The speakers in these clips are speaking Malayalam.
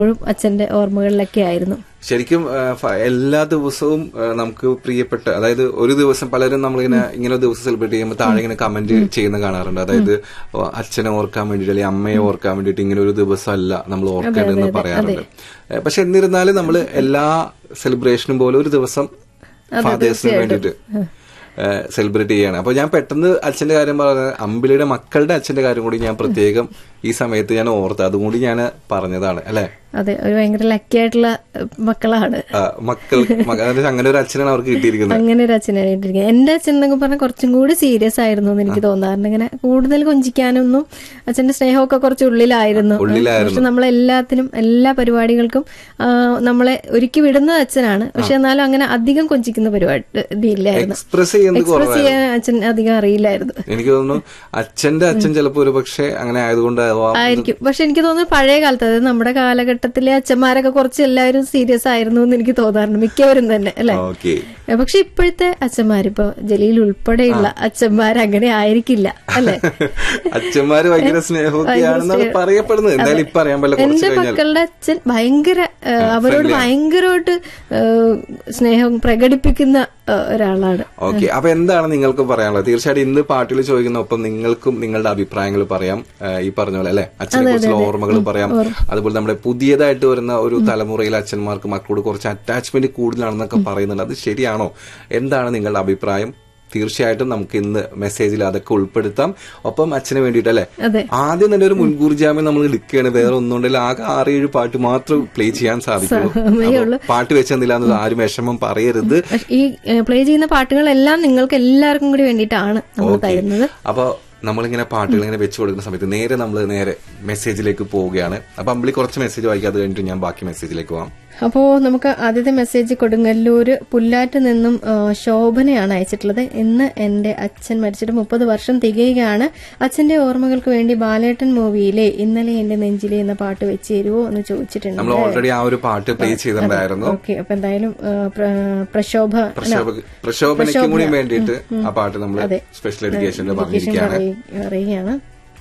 ഇപ്പോഴും അച്ഛന്റെ ഓർമ്മകളിലൊക്കെ ആയിരുന്നു ശരിക്കും ആ, ഫ- എല്ലാ ദിവസവും ആ, നമുക്ക് പ്രിയപ്പെട്ട അതായത് ഒരു ദിവസം പലരും നമ്മളിങ്ങനെ ഇങ്ങനെ ഒരു ദിവസം സെലിബ്രേറ്റ് ചെയ്യുമ്പോൾ താഴെ ഇങ്ങനെ കമന്റ് ചെയ്യുന്ന കാണാറുണ്ട് അതായത് ഓ, അച്ഛനെ ഓർക്കാൻ വേണ്ടിയിട്ട് അല്ലെങ്കിൽ അമ്മയെ ഓർക്കാൻ വേണ്ടിയിട്ട് ഇങ്ങനെ ഒരു ദിവസമല്ല നമ്മൾ ഓർക്കേണ്ടതെന്ന് പറയാറുണ്ട് ഏ, പക്ഷെ എന്നിരുന്നാലും നമ്മൾ എല്ലാ സെലിബ്രേഷനും പോലെ ഒരു ദിവസം ഫാദേഴ്സിന് വേണ്ടിയിട്ട് സെലിബ്രേറ്റ് ചെയ്യാണ് അപ്പൊ ഞാൻ പെട്ടെന്ന് അച്ഛന്റെ കാര്യം പറഞ്ഞത് അമ്പിളിയുടെ മക്കളുടെ അച്ഛന്റെ കാര്യം കൂടി ഞാൻ പ്രത്യേകം ഈ സമയത്ത് ഞാൻ ഓർത്ത് അതുകൂടി ഞാൻ പറഞ്ഞതാണ് അല്ലെ അതെ ഒരു ഭയങ്കര ലക്കി ആയിട്ടുള്ള ഏഹ്, മക്കളാണ് ആ, മക്കൾ മക- അതായത് അങ്ങനെ ഒരു അച്ഛനാണ് അവർക്ക് കിട്ടിയിരിക്കുന്നത് അങ്ങനെ ഒരു അച്ഛനായിട്ടിരിക്കുന്നത് എന്റെ അച്ഛൻ എന്നൊക്കെ പറഞ്ഞാൽ കുറച്ചും കൂടി സീരിയസ് ആയിരുന്നു എന്ന് എനിക്ക് തോന്നാറുണ്ട് ഇങ്ങനെ കൂടുതൽ കൊഞ്ചിക്കാനൊന്നും അച്ഛന്റെ സ്നേഹമൊക്കെ കുറച്ച് ഉള്ളിലായിരുന്നു ഉള്ളിലായിരുന്നു. പക്ഷെ നമ്മളെല്ലാത്തിനും എല്ലാ പരിപാടികൾക്കും ആ, നമ്മളെ ഒരുക്കി വിടുന്നത് അച്ഛനാണ് പക്ഷെ എന്നാലും അങ്ങനെ അധികം കൊഞ്ചിക്കുന്ന പരിപാടി ഇല്ലായിരുന്നു എക്സ്പ്രസ് ചെയ്യുന്നത് എക്സ്പ്രസ് ചെയ്യാൻ അച്ഛൻ അധികം അറിയില്ലായിരുന്നു എനിക്ക് തോന്നുന്നു അച്ഛന്റെ അച്ഛൻ ചിലപ്പോ ഒരു പക്ഷെ അങ്ങനെ ആയതുകൊണ്ടാവാം ആയിരിക്കും പക്ഷെ എനിക്ക് തോന്നുന്നു പഴയ കാലത്ത് അതായത് നമ്മുടെ കാലഘട്ടത്തിലെ അച്ഛന്മാരൊക്കെ കുറച്ച് എല്ലാവരും സീരിയസ് ആയിരുന്നു എന്ന് എനിക്ക് തോന്നാറുണ്ട് മിക്കവരും തന്നെ അല്ലെ ഓക്കെ പക്ഷെ ഇപ്പോഴത്തെ അച്ഛന്മാരിപ്പോ ജലീൽ ഉൾപ്പെടെയുള്ള അച്ഛന്മാർ അങ്ങനെ ആയിരിക്കില്ല അല്ലെ അച്ഛന്മാര് ഭയങ്കര സ്നേഹമൊക്കെയാണെന്നാണ് പറയപ്പെടുന്നത് എന്തായാലും ഇപ്പൊ അറിയാൻ പറ്റില്ല കുറച്ച് എന്റെ കഴിഞ്ഞാൽ മക്കളുടെ അച്ഛൻ ഭയങ്കര ആ, അവരോട് ഭയങ്കരമായിട്ട് ആ, സ്നേഹം പ്രകടിപ്പിക്കുന്ന ആ, ഒരാളാണ് ഓക്കെ അപ്പൊ എന്താണ് നിങ്ങൾക്ക് പറയാനുള്ളത് തീർച്ചയായിട്ടും ഇന്ന് പാട്ടിൽ ചോദിക്കുന്ന ഒപ്പം നിങ്ങൾക്കും നിങ്ങളുടെ അഭിപ്രായങ്ങൾ പറയാം ആ, ഈ പറഞ്ഞ പോലെ അല്ലെ അച്ഛനെ കുറിച്ചുള്ള ഓർമ്മകൾ പറയാം അതുപോലെ നമ്മുടെ പുതിയതായിട്ട് വരുന്ന ഒരു തലമുറയിലെ അച്ഛന്മാർക്ക് മക്കളോട് കുറച്ച് അറ്റാച്ച്മെന്റ് കൂടുതലാണെന്നൊക്കെ പറയുന്നുണ്ട് അത് ശരിയാണോ എന്താണ് നിങ്ങളുടെ അഭിപ്രായം തീർച്ചയായിട്ടും നമുക്ക് ഇന്ന് മെസ്സേജിൽ അതൊക്കെ ഉൾപ്പെടുത്താം ഒപ്പം അച്ഛന് വേണ്ടിയിട്ട് അല്ലെ അതെ ആദ്യം തന്നെ ഒരു മുൻകൂർ ജാമ്യം നമ്മൾ എടുക്കുകയാണ് വേറെ ഒന്നുണ്ടെങ്കിൽ ആകെ ആറ് ഏഴ് പാട്ട് മാത്രം പ്ലേ ചെയ്യാൻ സാധിക്കുള്ളൂ സമയമുള്ളൂ. അപ്പൊ പാട്ട് വെച്ചെന്നില്ല എന്നത് ആരും വിഷമം പറയരുത് പക്ഷെ ഈ പ്ലേ ചെയ്യുന്ന പാട്ടുകളെല്ലാം നിങ്ങൾക്ക് എല്ലാവർക്കും കൂടി വേണ്ടിയിട്ടാണ് നമ്മൾ തരുന്നത് അപ്പൊ നമ്മളിങ്ങനെ പാട്ടുകൾ ഇങ്ങനെ വെച്ചു കൊടുക്കുന്ന സമയത്ത് നേരെ നമ്മൾ നേരെ മെസ്സേജിലേക്ക് പോവുകയാണ് അപ്പൊ അമ്പിളി കുറച്ച് മെസ്സേജ് വായിക്കാതെ കഴിഞ്ഞിട്ട് ഞാൻ ബാക്കി മെസ്സേജിലേക്ക് പോവാം അപ്പോ നമുക്ക് ആദ്യത്തെ മെസ്സേജ് കൊടുങ്ങല്ലൂര് പുല്ലാറ്റ് നിന്നും ആ, ശോഭനയാണ് അയച്ചിട്ടുള്ളത് ഇന്ന് എന്റെ അച്ഛൻ മരിച്ചിട്ട് മുപ്പത് വർഷം തികയുകയാണ് അച്ഛന്റെ ഓർമ്മകൾക്ക് വേണ്ടി ബാലേട്ടൻ മൂവിയിലെ ഇന്നലെ എന്റെ നെഞ്ചിലെ എന്ന പാട്ട് വെച്ച് തരുമോ എന്ന് ചോദിച്ചിട്ടുണ്ട് നമ്മൾ ഓൾറെഡി ആ ഒരു പാട്ട് പ്ലേ ചെയ്തിട്ടുണ്ടായിരുന്നു ഓക്കെ അപ്പൊ എന്തായാലും ആ, പ്ര- പ്രക്ഷോഭ പ്രക്ഷോഭ പ്രക്ഷോഭനയ്ക്കും കൂടി വേണ്ടിയിട്ട് ആ പാട്ട് നമ്മൾ അതെ. സ്പെഷ്യൽ എഡ്യൂക്കേഷനിൽ education പറഞ്ഞിരിക്കുകയാണ് പറയ- പറയുകയാണ്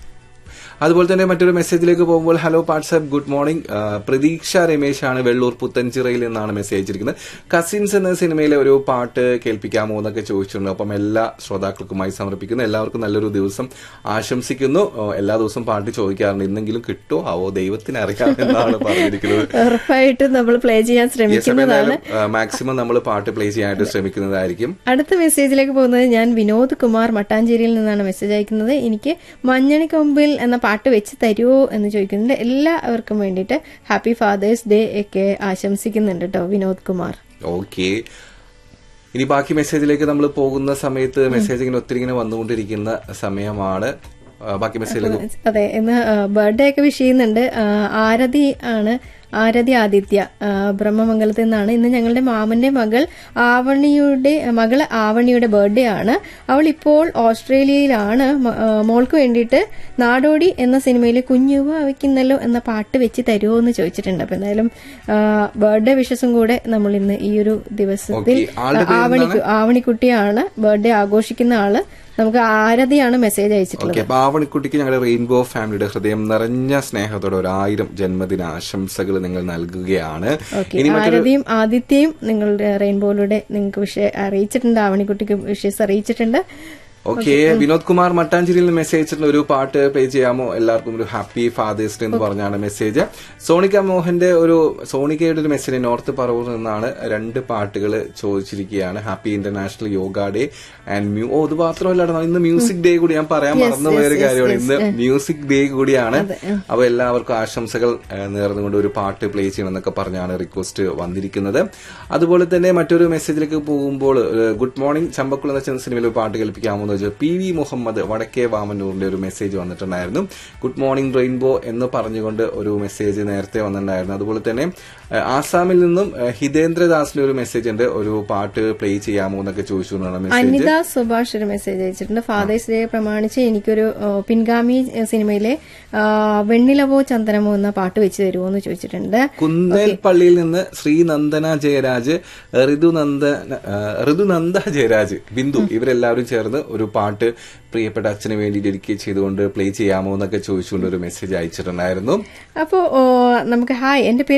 അതുപോലെ തന്നെ മറ്റൊരു മെസ്സേജിലേക്ക് പോകുമ്പോൾ ഹലോ വാട്സ്ആപ്പ് ഗുഡ് മോർണിംഗ് ആ, പ്രതീക്ഷ രമേശ് ആണ് വെള്ളൂർ പുത്തൻചിറയിൽ നിന്നാണ് മെസ്സേജ് അയച്ചിരിക്കുന്നത് കസിൻസ് എന്ന സിനിമയിലെ ഒരു പാട്ട് കേൾപ്പിക്കാമോ എന്നൊക്കെ ചോദിച്ചിട്ടുണ്ട് അപ്പം എല്ലാ ശ്രോതാക്കൾക്കുമായി സമർപ്പിക്കുന്നു എല്ലാവർക്കും നല്ലൊരു ദിവസം ആശംസിക്കുന്നു ഓ, എല്ലാ ദിവസവും പാട്ട് ചോദിക്കാറുണ്ട് ഇന്നെങ്കിലും കിട്ടുമോ ആവോ ദൈവത്തിന് അറിയാം എന്നാണ് പറഞ്ഞിരിക്കുന്നത് ഉറപ്പായിട്ടും നമ്മൾ പ്ലേ ചെയ്യാൻ യെസ് അപ്പം ശ്രമിക്കുന്നതാണ് എന്തായാലും മാക്സിമം നമ്മൾ പാട്ട് പ്ലേ ചെയ്യാനായിട്ട് ശ്രമിക്കുന്നതായിരിക്കും അടുത്ത മെസ്സേജിലേക്ക് പോകുന്നത് ഞാൻ വിനോദ് കുമാർ മട്ടാഞ്ചേരിയിൽ നിന്നാണ് മെസ്സേജ് അയക്കുന്നത് എനിക്ക് മഞ്ഞണിക്കൊമ്പിൽ എന്ന പാട്ട് വെച്ച് തരുമോ എന്ന് ചോദിക്കുന്നുണ്ട് എല്ലാവർക്കും വേണ്ടിയിട്ട് ഹാപ്പി ഫാദേഴ്സ് ഡേ ഒക്കെ ആശംസിക്കുന്നുണ്ട് കേട്ടോ വിനോദ് കുമാർ ഓക്കെ ഇനി ബാക്കി മെസ്സേജിലേക്ക് നമ്മൾ പോകുന്ന സമയത്ത് മെസ്സേജ് ഇങ്ങനെ ഒത്തിരി ഇങ്ങനെ വന്നുകൊണ്ടിരിക്കുന്ന സമയമാണ് ആ, ബാക്കി മെസ്സേജിലേക്ക് അതെ ഇന്ന് ബർത്ത്ഡേ ഒക്കെ വിഷ് ചെയ്യുന്നുണ്ട് ആ, ആരതി ആണ് ആരതി ആദിത്യ ആ, ബ്രഹ്മമംഗലത്തിൽ നിന്നാണ് ഇന്ന് ഞങ്ങളുടെ മാമന്റെ മകൾ ആവണിയുടെ മകള് ആവണിയുടെ ബർത്ത്ഡേ ആണ് അവൾ ഇപ്പോൾ ഓസ്ട്രേലിയയിലാണ് മ- ആ, മോൾക്ക് വേണ്ടിയിട്ട് നാടോടി എന്ന സിനിമയിലെ കുഞ്ഞുവ അവയ്ക്കുന്നല്ലോ എന്ന പാട്ട് വെച്ച് തരുമോ എന്ന് ചോദിച്ചിട്ടുണ്ട് അപ്പൊ എന്തായാലും ബർത്ത്ഡേ വിഷസും കൂടെ നമ്മൾ ഇന്ന് ഈ ഒരു ദിവസത്തിൽ Okay. ആളുടെ പേര് ആവണി ആവണിക്കുട്ടിയാണ് ബർത്ത്ഡേ ആഘോഷിക്കുന്ന ആള് നമുക്ക് ആരതിയാണ് മെസ്സേജ് അയച്ചിട്ടുള്ളത് ഓക്കെ അപ്പൊ ആവണിക്കുട്ടിക്ക് ഞങ്ങളുടെ റെയിൻബോ ഫാമിലിയുടെ ഹൃദയം നിറഞ്ഞ സ്നേഹത്തോടെ ഒരു ആയിരം ജന്മദിന ആശംസകൾ നിങ്ങൾ നൽകുകയാണ് ഓക്കെ ഇനി മറ്റൊരു ആരതിയും ആദിത്യയും നിങ്ങളുടെ റെയിൻബോയിലൂടെ നിങ്ങൾക്ക് വിഷയം അറിയിച്ചിട്ടുണ്ട് ആവണിക്കുട്ടിക്ക് വിഷയസ് അറിയിച്ചിട്ടുണ്ട് ഓക്കെ വിനോദ് കുമാർ മട്ടാഞ്ചേരിയിൽ നിന്ന് മെസ്സേജ് അയച്ചിട്ടുണ്ട് ഒരു പാട്ട് പ്ലേ ചെയ്യാമോ എല്ലാവർക്കും ഒരു ഹാപ്പി ഫാദേഴ്സ് ഡേ എന്ന് പറഞ്ഞാണ് മെസ്സേജ് സോണിക മോഹന്റെ ഒരു സോണികയുടെ ഒരു മെസ്സേജ് നോർത്ത് പറവൂർ നിന്നാണ് രണ്ട് പാട്ടുകൾ ചോദിച്ചിരിക്കുകയാണ് happy international yoga day and മ്യൂ ഓ ഇത് മാത്രമല്ല ഇന്ന് മ്യൂസിക് ഡേ കൂടി ഞാൻ പറയാൻ മറന്നുപോയ ഒരു കാര്യമാണ് ഇന്ന് മ്യൂസിക് ഡേ കൂടിയാണ് അപ്പൊ എല്ലാവർക്കും ആശംസകൾ ഏഹ്, നേർന്നുകൊണ്ട് ഒരു പാട്ട് പ്ലേ ചെയ്യണം എന്നൊക്കെ പറഞ്ഞാണ് റിക്വസ്റ്റ് വന്നിരിക്കുന്നത് അതുപോലെ തന്നെ മറ്റൊരു മെസ്സേജിലേക്ക് പോകുമ്പോൾ ഏഹ്, ഗുഡ് മോർണിംഗ് ചമ്പക്കുളം എന്ന സിനിമയിൽ ഒരു പാട്ട് കേൾപ്പിക്കാമോ എന്ന് വെച്ചാൽ പി വി മുഹമ്മദ് വടക്കേ വാമന്നൂരിന്റെ ഒരു മെസ്സേജ് വന്നിട്ടുണ്ടായിരുന്നു ഗുഡ് മോർണിംഗ് റെയിൻബോ എന്ന് പറഞ്ഞുകൊണ്ട് ഒരു മെസ്സേജ് നേരത്തെ വന്നിട്ടുണ്ടായിരുന്നു അതുപോലെ തന്നെ ഏഹ്, ആസാമിൽ നിന്നും ഏഹ്, ഹിതേന്ദ്രദാസിന്റെ ഒരു മെസ്സേജ് ഉണ്ട് ഒരു പാട്ട് പ്ലേ ചെയ്യാമോ എന്നൊക്കെ ചോദിച്ചു എന്നാണ് മെസ്സേജ് അനിത സുഭാഷ് ഒരു മെസ്സേജ് അയച്ചിട്ടുണ്ട് ഫാദേഴ്സ് ഡേ പ്രമാണിച്ച് എനിക്കൊരു ആ, പിൻഗാമി ആ, സിനിമയിലെ ആ, വെണ്ണിലവോ ചന്ദനമോ എന്ന പാട്ട് വെച്ച് തരുമോ എന്ന് ചോദിച്ചിട്ടുണ്ട് കുന്നേൽ പള്ളിയിൽ നിന്ന് ശ്രീനന്ദന ജയരാജ് ഋതുനന്ദന ആ, ഋതുനന്ദ ജയരാജ് ബിന്ദു ഇവരെല്ലാവരും ചേർന്ന് ഒരു ഒരു പാട്ട് പ്രിയപ്പെട്ട അച്ഛന് വേണ്ടി ഡെഡിക്കേറ്റ് ചെയ്തുകൊണ്ട് പ്ലേ ചെയ്യാമോ എന്നൊക്കെ ചോദിച്ചുകൊണ്ട് ഒരു മെസ്സേജ് അയച്ചിട്ടുണ്ടായിരുന്നു അപ്പോ ഓ, നമുക്ക് ഹായ് എന്റെ പേര്